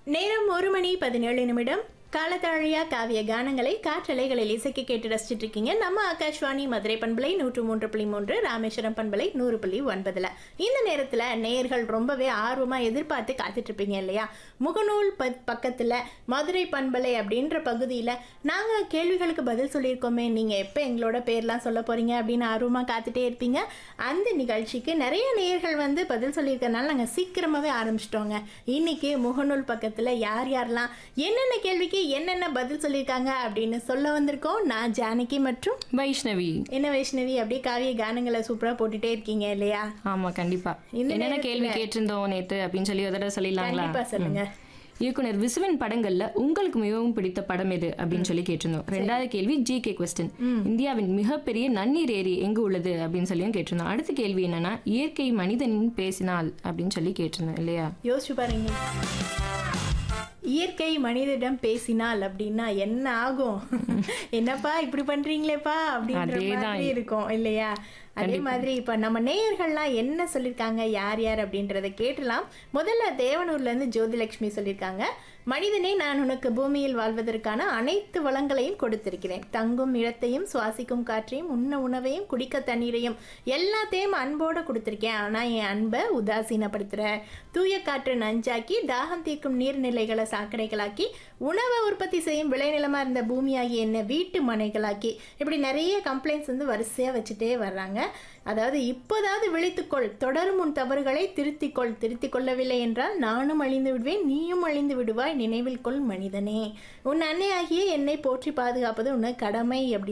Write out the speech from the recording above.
நேரம் ஒரு மணி பதினேழு நிமிடம் காலத்தாழியா காவிய கானங்களை காற்றலைகளில் இசைக்கு கேட்டு ரசிச்சிட்டு இருக்கீங்க நம்ம ஆகாஷ்வாணி மதுரை பண்பலை நூற்று மூன்று புள்ளி மூன்று ராமேஸ்வரம் பண்பலை நூறு புள்ளி ஒன்பதுல இந்த நேரத்துல நேயர்கள் ரொம்பவே ஆர்வமா எதிர்பார்த்து காத்துட்டு இருப்பீங்க இல்லையா முகநூல் ப பக்கத்துல மதுரை பண்பலை அப்படின்ற பகுதியில நாங்க கேள்விகளுக்கு பதில் சொல்லியிருக்கோமே நீங்க எப்ப எங்களோட பேர்லாம் சொல்ல போறீங்க அப்படின்னு ஆர்வமா காத்துட்டே இருப்பீங்க அந்த நிகழ்ச்சிக்கு நிறைய நேயர்கள் வந்து பதில் சொல்லியிருக்கறனால நாங்க சீக்கிரமாவே ஆரம்பிச்சிட்டோங்க இன்னைக்கு முகநூல் பக்கத்துல யார் யாரெல்லாம் என்னென்ன கேள்விக்கு என்னென்ன பதில் சொல்லியிருக்காங்க அப்படின்னு சொல்ல வந்திருக்கோம் நான் ஜானகி மற்றும் வைஷ்ணவி என்ன வைஷ்ணவி அப்படியே காவிய கானங்களை சூப்பரா போட்டுட்டே இருக்கீங்க இல்லையா ஆமா கண்டிப்பா இந்த என்னென்ன நேரத்துல- கேள்வி கேட்டிருந்தோம் நேத்து அப்படின்னு சொல்லி ஒரு தடவை சொல்லிடலாங்களா கண்டிப்பா சொல்லுங்க இயக்குனர் விசுவன் படங்கள்ல உங்களுக்கு மிகவும் பிடித்த படம் எது அப்படின்னு சொல்லி கேட்டிருந்தோம் ரெண்டாவது கேள்வி ஜி கே கொஸ்டின் இந்தியாவின் மிகப்பெரிய நன்னீர் ஏரி எங்கு உள்ளது அப்படின்னு சொல்லியும் கேட்டிருந்தோம் அடுத்த கேள்வி என்னன்னா இயற்கை மனிதனின் பேசினால் அப்படின்னு சொல்லி கேட்டிருந்தோம் இல்லையா யோசிச்சு பாருங்க இயற்கை மனிதனிடம் பேசினால் அப்படின்னா என்ன ஆகும் என்னப்பா இப்படி பண்றீங்களேப்பா அப்படின்ற அதேதான். மாதிரி இருக்கும் இல்லையா அதே மாதிரி இப்ப நம்ம நேயர்கள்லாம் என்ன சொல்லியிருக்காங்க யார் யார் அப்படின்றத கேட்டலாம் முதல்ல தேவனூர்ல இருந்து ஜோதிலட்சுமி சொல்லியிருக்காங்க மனிதனே நான் உனக்கு பூமியில் வாழ்வதற்கான அனைத்து வளங்களையும் கொடுத்திருக்கிறேன் தங்கும் இடத்தையும் சுவாசிக்கும் காற்றையும் உண்ண உணவையும் குடிக்க தண்ணீரையும் எல்லாத்தையும் அன்போட கொடுத்திருக்கேன் ஆனா என் அன்பை உதாசீனப்படுத்துற தூய காற்று நஞ்சாக்கி தாகம் தீர்க்கும் நீர்நிலைகளை சாக்கடைகளாக்கி உணவை உற்பத்தி செய்யும் விளைநிலமா இருந்த பூமியாகி என்ன வீட்டு மனைகளாக்கி இப்படி நிறைய கம்ப்ளைண்ட்ஸ் வந்து வரிசையா வச்சுட்டே வர்றாங்க அதாவது இப்போதாவது விழித்துக்கொள் தொடரும் உன் தவறுகளை திருத்திக்கொள் திருத்திக் கொள்ளவில்லை என்றால் நானும் அழிந்து விடுவேன் நீயும் அழிந்து விடுவாய் நினைவில் கொள் மனிதனே உன் அன்னையாகிய என்னை போற்றி பாதுகாப்பது உனக்கு கடமை அப்படி